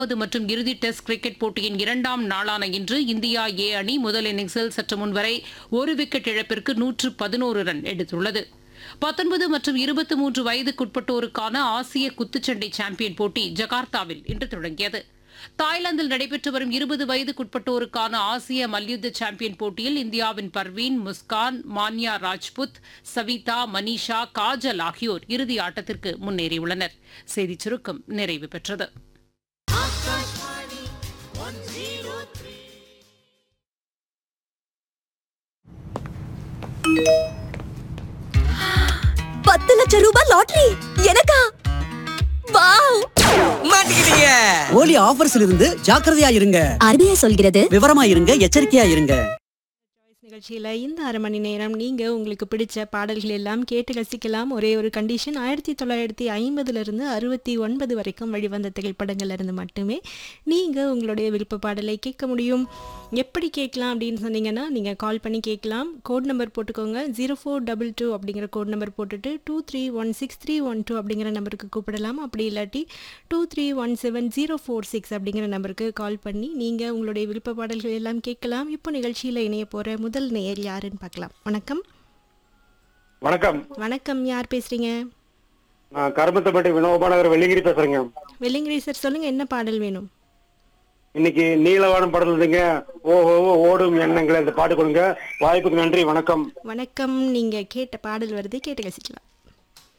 முதலாவது மற்றும் இறுதி டெஸ்ட் கிரிக்கெட் போட்டியின் இரண்டாம் நாளான இன்று இந்தியா ஏ அணி முதல் இன்னிங்ஸில் சற்று முன்வரை ஒரு விக்கெட் இழப்பிற்கு நூற்று பதினோரு ரன் எடுத்துள்ளது பத்தொன்பது மற்றும் இருபத்தி மூன்று வயதுக்குட்பட்டோருக்கான ஆசிய குத்துச்சண்டை சாம்பியன் போட்டி ஜகார்த்தாவில் இன்று தொடங்கியது தாய்லாந்தில் நடைபெற்று வரும் இருபது வயதுக்குட்பட்டோருக்கான ஆசிய மல்யுத்த சாம்பியன் போட்டியில் இந்தியாவின் பர்வீன் முஸ்கான் மான்யா ராஜ்புத் சவிதா மனிஷா காஜல் ஆகியோர் இறுதி ஆட்டத்திற்கு முன்னேறியுள்ளனர் செய்திச் சுருக்கம் நிறைவு பெற்றது பத்து லட்சம் ரூபாய் லாட்டரி எனக்கா வாவ் மாட்டிக்கிட்டீங்க ஓலி ஆஃபர்ஸ்ல இருந்து ஜாக்கிரதையா இருங்க ஆர்பிஐ சொல்கிறது விவரமா இருங்க எச்சரிக்கையா இருங்க நிகழ்ச்சியில் இந்த அரை மணி நேரம் நீங்கள் உங்களுக்கு பிடிச்ச பாடல்கள் எல்லாம் கேட்டு ரசிக்கலாம் ஒரே ஒரு கண்டிஷன் ஆயிரத்தி தொள்ளாயிரத்தி ஐம்பதுலேருந்து அறுபத்தி ஒன்பது வரைக்கும் வெளிவந்த திரைப்படங்கள்ல இருந்து மட்டுமே நீங்கள் உங்களுடைய விருப்ப பாடலை கேட்க முடியும் எப்படி கேட்கலாம் அப்படின்னு சொன்னீங்கன்னா நீங்கள் கால் பண்ணி கேட்கலாம் கோட் நம்பர் போட்டுக்கோங்க ஜீரோ ஃபோர் டபுள் டூ அப்படிங்கிற கோட் நம்பர் போட்டுட்டு two three one six three one two அப்படிங்கிற நம்பருக்கு கூப்பிடலாம் அப்படி இல்லாட்டி two three one seven zero four six அப்படிங்கிற நம்பருக்கு கால் பண்ணி நீங்கள் உங்களுடைய விருப்ப பாடல்கள் எல்லாம் கேட்கலாம் இப்போ நிகழ்ச்சியில் இணைய போகிற முதல் நேயர் யாருன்னு பார்க்கலாம் வணக்கம் வணக்கம் வணக்கம் யார் பேசுகிறீங்க நான் கருமத்தப்பட்டி வினோபாநகர் வெள்ளிங்கிரி பேசுறேங்க வெள்ளிங்கிரி சார் சொல்லுங்கள் என்ன பாடல் வேணும் இன்னைக்கு நீலவானம் படத்துல இருந்துங்க ஓ ஓ ஓ, ஓடும் எண்ணங்களை இந்த பாட்டு கொடுங்க வாய்ப்புக்கு நன்றி வணக்கம் வணக்கம் நீங்கள் கேட்ட பாடல் வருது கேட்டு ரசிக்கலாம்